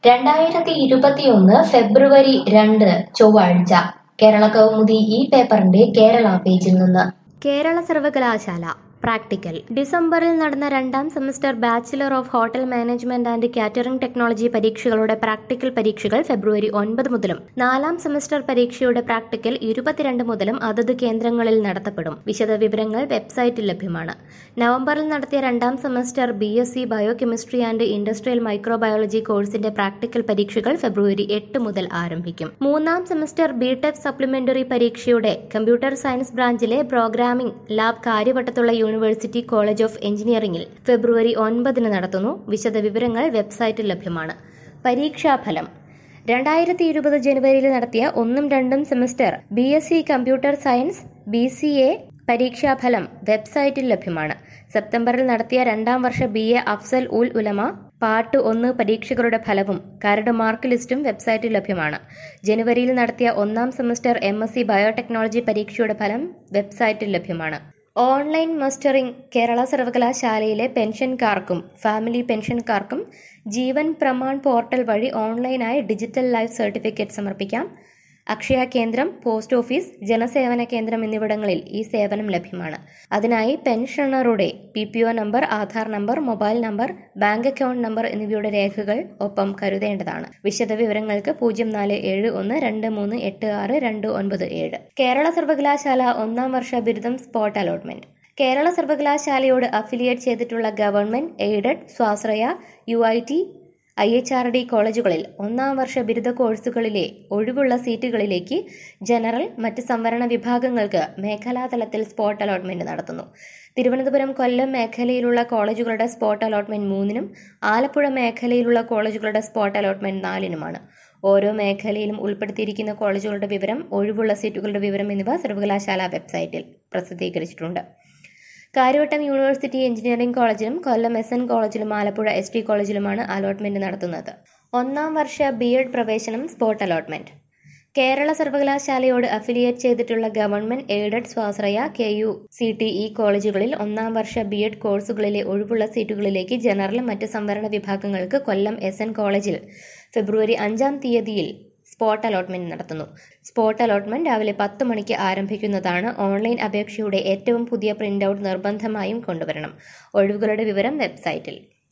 രണ്ടായിരത്തി ഇരുപത്തിയൊന്ന് ഫെബ്രുവരി രണ്ട് ചൊവ്വാഴ്ച കേരള കൗമുദി ഈ പേപ്പറിന്റെ കേരള പേജിൽ നിന്ന് കേരള സർവകലാശാല പ്രാക്ടിക്കൽ ഡിസംബറിൽ നടന്ന രണ്ടാം semester bachelor of hotel management and catering technology പരീക്ഷകളുടെ പ്രാക്ടിക്കൽ പരീക്ഷകൾ ഫെബ്രുവരി ഒൻപത് മുതലും നാലാം സെമസ്റ്റർ പരീക്ഷയുടെ പ്രാക്ടിക്കൽ ഇരുപത്തിരണ്ട് മുതലും അതത് കേന്ദ്രങ്ങളിൽ നടത്തപ്പെടും വിശദവിവരങ്ങൾ വെബ്സൈറ്റിൽ ലഭ്യമാണ് നവംബറിൽ നടത്തിയ രണ്ടാം semester B S C biochemistry and industrial microbiology കോഴ്സിന്റെ പ്രാക്ടിക്കൽ പരീക്ഷകൾ ഫെബ്രുവരി എട്ട് മുതൽ ആരംഭിക്കും മൂന്നാം സെമസ്റ്റർ ബി ടെക് സപ്ലിമെന്ററി പരീക്ഷയുടെ കമ്പ്യൂട്ടർ സയൻസ് ബ്രാഞ്ചിലെ പ്രോഗ്രാമിംഗ് ലാബ് കാര്യവട്ടത്തുള്ള യൂണിവേഴ്സിറ്റി കോളേജ് ഓഫ് എഞ്ചിനീയറിംഗിൽ ഫെബ്രുവരി ഒൻപതിന് നടത്തുന്നു വിശദവിവരങ്ങൾ വെബ്സൈറ്റിൽ ലഭ്യമാണ് പരീക്ഷാഫലം രണ്ടായിരത്തി ഇരുപത് ജനുവരിയിൽ നടത്തിയ ഒന്നും രണ്ടും semester B S C computer science B C A പരീക്ഷാഫലം വെബ്സൈറ്റിൽ ലഭ്യമാണ് സെപ്റ്റംബറിൽ നടത്തിയ രണ്ടാം വർഷ B A Afzal ul Ulama part ഒന്ന് പരീക്ഷകളുടെ ഫലവും കരട് മാർക്ക് ലിസ്റ്റും വെബ്സൈറ്റിൽ ലഭ്യമാണ് ജനുവരിയിൽ നടത്തിയ ഒന്നാം semester M S C biotechnology പരീക്ഷയുടെ ഫലം വെബ്സൈറ്റിൽ ലഭ്യമാണ് ഓൺലൈൻ മസ്റ്ററിംഗ് കേരള സർവകലാശാലയിലെ പെൻഷൻകാർക്കും ഫാമിലി പെൻഷൻകാർക്കും ജീവൻ പ്രമാൺ പോർട്ടൽ വഴി ഓൺലൈനായി ഡിജിറ്റൽ ലൈഫ് സർട്ടിഫിക്കറ്റ് സമർപ്പിക്കാം അക്ഷയ കേന്ദ്രം പോസ്റ്റ് ഓഫീസ് ജനസേവന കേന്ദ്രം എന്നിവിടങ്ങളിൽ ഈ സേവനം ലഭ്യമാണ് അതിനായി പെൻഷണറുടെ P P O number Aadhaar number mobile number bank account number എന്നിവയുടെ രേഖകൾ ഒപ്പം കരുതേണ്ടതാണ് വിശദവിവരങ്ങൾക്ക് പൂജ്യം നാല് ഏഴ് ഒന്ന് രണ്ട് മൂന്ന് എട്ട് ആറ് രണ്ട് ഒൻപത് ഏഴ് കേരള സർവകലാശാല ഒന്നാം വർഷ ബിരുദം സ്പോട്ട് അലോട്ട്മെന്റ് കേരള സർവകലാശാലയോട് അഫിലിയേറ്റ് ചെയ്തിട്ടുള്ള ഗവൺമെന്റ് എയ്ഡഡ് സ്വാശ്രയ U I T I H R D കോളേജുകളിൽ ഒന്നാം വർഷ ബിരുദ കോഴ്സുകളിലെ ഒഴിവുള്ള സീറ്റുകളിലേക്ക് ജനറൽ മറ്റ് സംവരണ വിഭാഗങ്ങൾക്ക് മേഖലാതലത്തിൽ സ്പോട്ട് അലോട്ട്മെന്റ് നടത്തുന്നു തിരുവനന്തപുരം കൊല്ലം മേഖലയിലുള്ള കോളേജുകളുടെ സ്പോട്ട് അലോട്ട്മെന്റ് മൂന്നിനും ആലപ്പുഴ മേഖലയിലുള്ള കോളേജുകളുടെ സ്പോട്ട് അലോട്ട്മെന്റ് നാലിനുമാണ് ഓരോ മേഖലയിലും ഉൾപ്പെടുത്തിയിരിക്കുന്ന കോളേജുകളുടെ വിവരം ഒഴിവുള്ള സീറ്റുകളുടെ വിവരം എന്നിവ സർവകലാശാല വെബ്സൈറ്റിൽ പ്രസിദ്ധീകരിച്ചിട്ടുണ്ട് കാര്യവട്ടം യൂണിവേഴ്സിറ്റി എഞ്ചിനീയറിംഗ് കോളേജിലും കൊല്ലം എസ് എൻ കോളേജിലും ആലപ്പുഴ എസ് ടി കോളേജിലുമാണ് അലോട്ട്മെന്റ് നടത്തുന്നത് ഒന്നാം വർഷ ബി എഡ് പ്രവേശനം സ്പോട്ട് അലോട്ട്മെന്റ് കേരള സർവകലാശാലയോട് അഫിലിയേറ്റ് ചെയ്തിട്ടുള്ള ഗവൺമെന്റ് എയ്ഡഡ് സ്വാശ്രയ K U C T E കോളേജുകളിൽ ഒന്നാം വർഷ ബി എഡ് കോഴ്സുകളിലെ ഒഴിവുള്ള സീറ്റുകളിലേക്ക് ജനറൽ മറ്റ് സംവരണ വിഭാഗങ്ങൾക്ക് കൊല്ലം എസ് എൻ കോളേജിൽ ഫെബ്രുവരി അഞ്ചാം തീയതിയിൽ സ്പോട്ട് അലോട്ട്മെന്റ് നടത്തുന്നു സ്പോട്ട് അലോട്ട്മെന്റ് രാവിലെ പത്ത് മണിക്ക് ആരംഭിക്കുന്നതാണ് ഓൺലൈൻ അപേക്ഷയുടെ ഏറ്റവും പുതിയ പ്രിന്റ് ഔട്ട് നിർബന്ധമായും കൊണ്ടുവരണം ഒഴിവുകളുടെ വിവരം വെബ്സൈറ്റിൽ